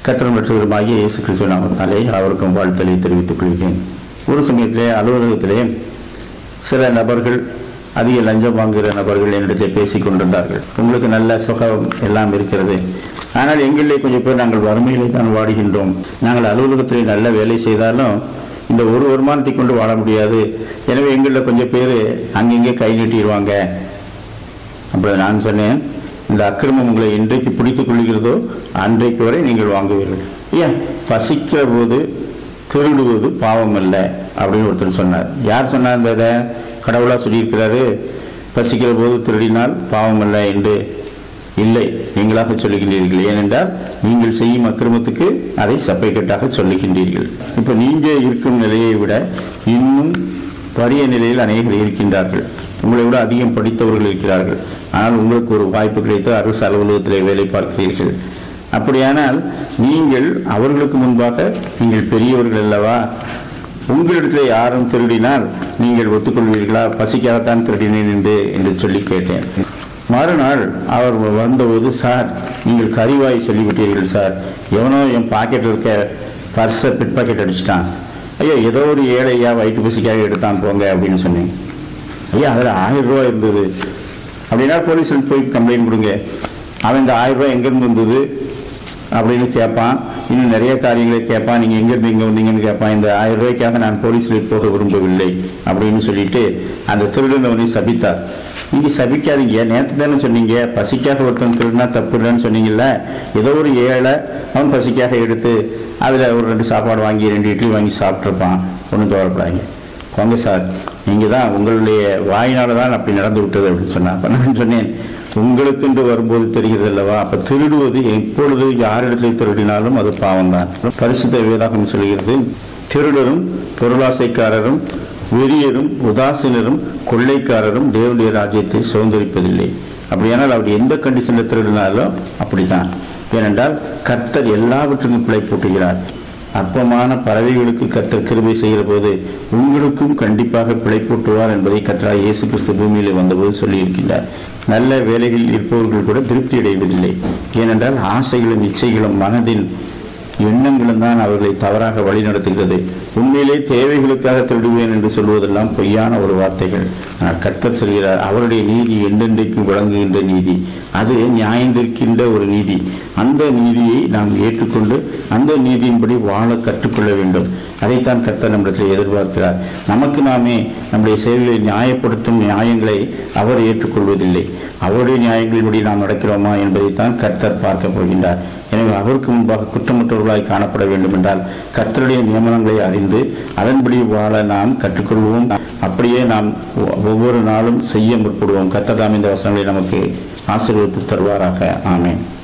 கத்திரம் பெற்றவருமாகிய இயேசு கிறிஸ்துவ நாமத்தாலே அவருக்கும் வாழ்த்தலை தெரிவித்துக் கொள்கிறேன் ஒரு சமயத்திலே அலுவலகத்திலே சில நபர்கள் அதிக லஞ்சம் வாங்குகிற நபர்கள் என்னிடத்தில் பேசிக் கொண்டிருந்தார்கள் உங்களுக்கு நல்ல சுகம் எல்லாம் இருக்கிறது ஆனால் எங்களிலே கொஞ்சம் பேர் நாங்கள் வறுமையிலே தான் வாடுகின்றோம் நாங்கள் அலுவலகத்திலே நல்ல வேலை செய்தாலும் இந்த ஒரு வருமானத்தை கொண்டு வாழ முடியாது எனவே எங்களில் கொஞ்சம் பேர் அங்கங்கே கை நீட்டிடுவாங்க அப்படி நான் சொன்னேன் இந்த அக்கிரமம் உங்களை என்றைக்கு பிடித்துக் கொள்கிறதோ அன்றைக்கு வரை நீங்கள் வாங்குவீர்கள் ஏன் பசிக்கிற போது திருடுவது பாவம் அல்ல அப்படின்னு ஒருத்தர் சொன்னார் யார் சொன்னார் இந்த இதை கடவுளா சொல்லியிருக்கிறாரு பசிக்கிற போது திருடினால் பாவம் அல்ல என்று இல்லை நீங்களாக சொல்லுகின்றீர்கள் ஏனென்றால் நீங்கள் செய்யும் அக்கிரமத்துக்கு அதை சப்பைக்கட்டாக சொல்லுகின்றீர்கள் இப்போ நீங்க இருக்கும் நிலையை விட இன்னும் வறிய நிலையில் அநேகர் இருக்கின்றார்கள் உங்களை விட அதிகம் படித்தவர்கள் இருக்கிறார்கள் ஆனால் உங்களுக்கு ஒரு வாய்ப்பு கிடைத்து அரசு அலுவலகத்திலே வேலை பார்க்கிறீர்கள் அப்படியானால் நீங்கள் அவர்களுக்கு முன்பாக நீங்கள் பெரியவர்கள் அல்லவா உங்களிடத்தில் யாரும் திருடினால் நீங்கள் ஒத்துக்கொள்வீர்களா பசிக்காகத்தான் திருடினேன் என்று என்று சொல்லி கேட்டேன் மறுநாள் அவர் வந்தபோது சார் நீங்கள் கரிவாய் சொல்லிவிட்டீர்கள் சார் எவனோ என் பாக்கெட்டில் இருக்க பர்ஸை பிட் பாக்கெட் அடிச்சிட்டான் ஐயோ ஏதோ ஒரு ஏழையா வயிற்று பசிக்காக எடுத்தான் போங்க அப்படின்னு சொன்னேன் ஐயா அதில் ஆயிரம் ரூபாய் இருந்தது அப்படின்னா போலீஸில் போய் கம்ப்ளைண்ட் கொடுங்க அவன் இந்த ஆயிரம் ரூபாய் எங்கேருந்து வந்தது அப்படின்னு கேட்பான் இன்னும் நிறைய காரியங்களை கேட்பான் நீங்கள் எங்கேருந்து இங்கே வந்தீங்கன்னு கேட்பான் இந்த ஆயிரம் ரூபாய்க்காக நான் போலீஸில் போக விரும்பவில்லை அப்படின்னு சொல்லிட்டு அந்த திருடனவனை சபித்தார் நீங்க சபிக்காதீங்க நேற்று தானே சொன்னீங்க பசிக்காக ஒருத்தன் திருடினா தப்பு இல்லைன்னு சொன்னீங்கல்ல ஏதோ ஒரு ஏழை அவன் பசிக்காக எடுத்து அதில் ஒரு ரெண்டு சாப்பாடு வாங்கி ரெண்டு இட்லி வாங்கி சாப்பிட்ருப்பான் ஒன்றும் கவலைப்படாதீங்க போங்க சார் நீங்கள் தான் உங்களுடைய வாயினால தான் அப்படி நடந்து விட்டது அப்படின்னு சொன்னான் அப்போ நான் சொன்னேன் உங்களுக்கென்று வரும்போது தெரிகிறது அல்லவா அப்போ திருடுவது எப்பொழுது யாரிடத்தில் திருடினாலும் அது பாவம்தான் பரிசுத்த வேதாகம் சொல்கிறது திருடரும் பொருளாசைக்காரரும் வெறியரும் உதாசீனரும் கொள்ளைக்காரரும் தேவனுடைய ராஜ்யத்தை சுதந்திரிப்பதில்லை அப்படியானால் அவர் எந்த கண்டிஷனில் திருடினாலும் அப்படித்தான் ஏனென்றால் கர்த்தர் எல்லாவற்றுக்கும் பிழை போட்டுகிறார் அற்பமான பறவைகளுக்கு கர்த்தர் கிருபை செய்கிற போது உங்களுக்கும் கண்டிப்பாக பிழை போட்டுவார் என்பதை கர்த்தரா இயேசு கிறிஸ்து பூமியில் வந்தபோது சொல்லியிருக்கின்றார் நல்ல வேலைகளில் இருப்பவர்கள் கூட திருப்தி அடைவதில்லை ஏனென்றால் ஆசைகளும் இச்சைகளும் மனதின் எண்ணங்களும் தான் அவர்களை தவறாக வழிநடத்துகிறது உண்மையிலே தேவைகளுக்காக திருடுவேன் என்று சொல்வதெல்லாம் பொய்யான ஒரு வார்த்தைகள் ஆனால் கர்த்தர் சொல்கிறார் அவருடைய நீதி என்றென்றைக்கும் விளங்குகின்ற நீதி அது நியாயந்திருக்கின்ற ஒரு நீதி அந்த நீதியை நாம் ஏற்றுக்கொண்டு அந்த நீதியின்படி வாழ கற்றுக்கொள்ள வேண்டும் அதைத்தான் கர்த்தர் நம்மிடத்தில் எதிர்பார்க்கிறார் நமக்கு நாமே நம்முடைய செயல்களை நியாயப்படுத்தும் நியாயங்களை அவர் ஏற்றுக்கொள்வதில்லை அவருடைய நியாயங்களின்படி நாம் நடக்கிறோமா என்பதைத்தான் கர்த்தர் பார்க்க போகின்றார் எனவே அவருக்கு முன்பாக குற்றமற்றவர்களாய் காணப்பட வேண்டும் என்றால் கர்த்தருடைய நியமனங்களை அறிந்து அதன்படி வாழ நாம் கற்றுக்கொள்வோம் அப்படியே நாம் ஒவ்வொரு நாளும் செய்ய முற்படுவோம் கர்த்தர் தாம் இந்த வசனங்களை நமக்கு ஆசீர்வதித்து தருவாராக ஆமேன்